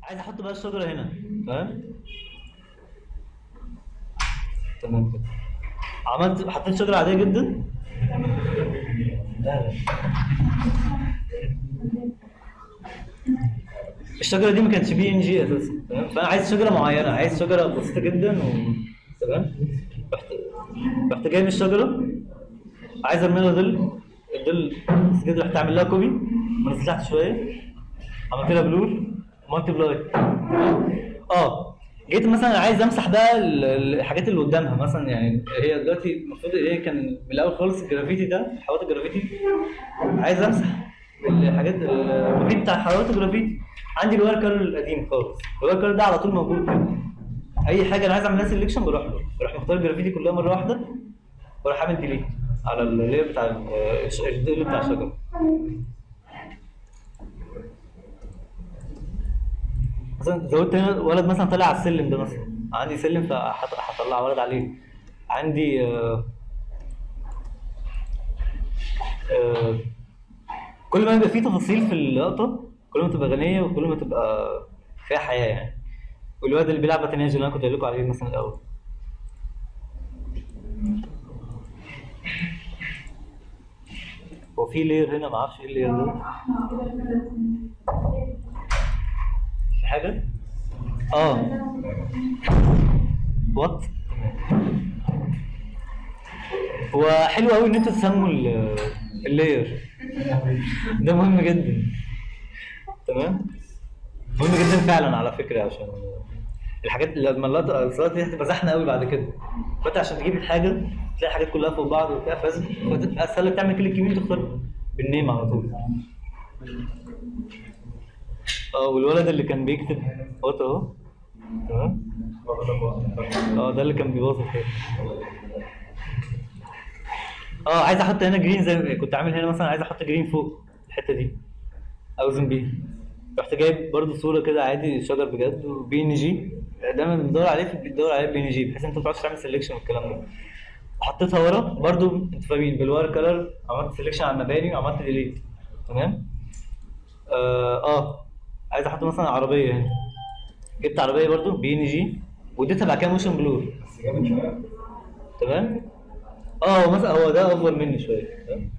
عايز احط بقى الشجره هنا فاهم تمام كده عملت حطيت شجره عاديه جدا لا لا الشجره دي ما كانتش بي ان جي اساسا تمام فانا عايز شجره معينه عايز شجره بسيطه جدا و تمام رحت رحت جاي من الشجره عايز ارمي لها ظل الظل بس كده رحت اعمل لها كوبي ونزلت شويه عملت لها بلور مالتي بلاي اه جيت مثلا عايز امسح بقى ال- ال- الحاجات اللي قدامها مثلا يعني هي دلوقتي المفروض هي كان من الاول خالص الجرافيتي ده حواف الجرافيتي عايز امسح الحاجات المحيط بتاع حواف الجرافيتي عندي الوركر القديم خالص الوركر ده على طول موجود كده اي حاجه انا عايز اعمل لها سelection بروح له بروح مختار الجرافيتي كلها مره واحده واروح اعمل ديليت على اللير بتاع ال- الش- الديل بتاع الشجره مثلا زودت هنا ولد مثلا طالع على السلم ده مثلا عندي سلم فهطلع ولد عليه عندي آه آه كل ما يبقى فيه تفاصيل في اللقطه كل ما تبقى غنيه وكل ما تبقى فيها حياه يعني والواد اللي بيلعب باتناج اللي انا كنت قايل لكم عليه مثلا الاول هو في لير هنا ما اعرفش ايه اللير ده في حاجه اه وات هو حلو قوي ان انتوا تسموا ال- اللاير ده مهم جدا تمام مهم جدا فعلا على فكره عشان الحاجات لما اللقطه الصلاه دي هتبقى زحمه قوي بعد كده فانت عشان تجيب الحاجه تلاقي الحاجات كلها فوق بعض وبتاع فلازم اسهل لك تعمل كليك يمين تختار بالنيم على طول اه والولد اللي كان بيكتب اوت اهو تمام اه ده اللي كان بيبوظ الخير اه عايز احط هنا جرين زي ما كنت عامل هنا مثلا عايز احط جرين فوق الحته دي اوزن بيه رحت جايب برضو صوره كده عادي شجر بجد وبي ان جي دايما بندور عليه في بتدور عليه بي ان جي بحيث انت ما تقعدش تعمل سelection والكلام ده وحطيتها ورا برضو انتوا فاهمين بالوار كلر عملت سelection على المباني وعملت ديليت تمام اه, آه. عايز احط مثلا عربيه هنا جبت عربيه برضو بي ان جي واديتها بعد كده موشن بلور بس جامد شويه تمام اه هو مثلا هو ده افضل مني شويه تمام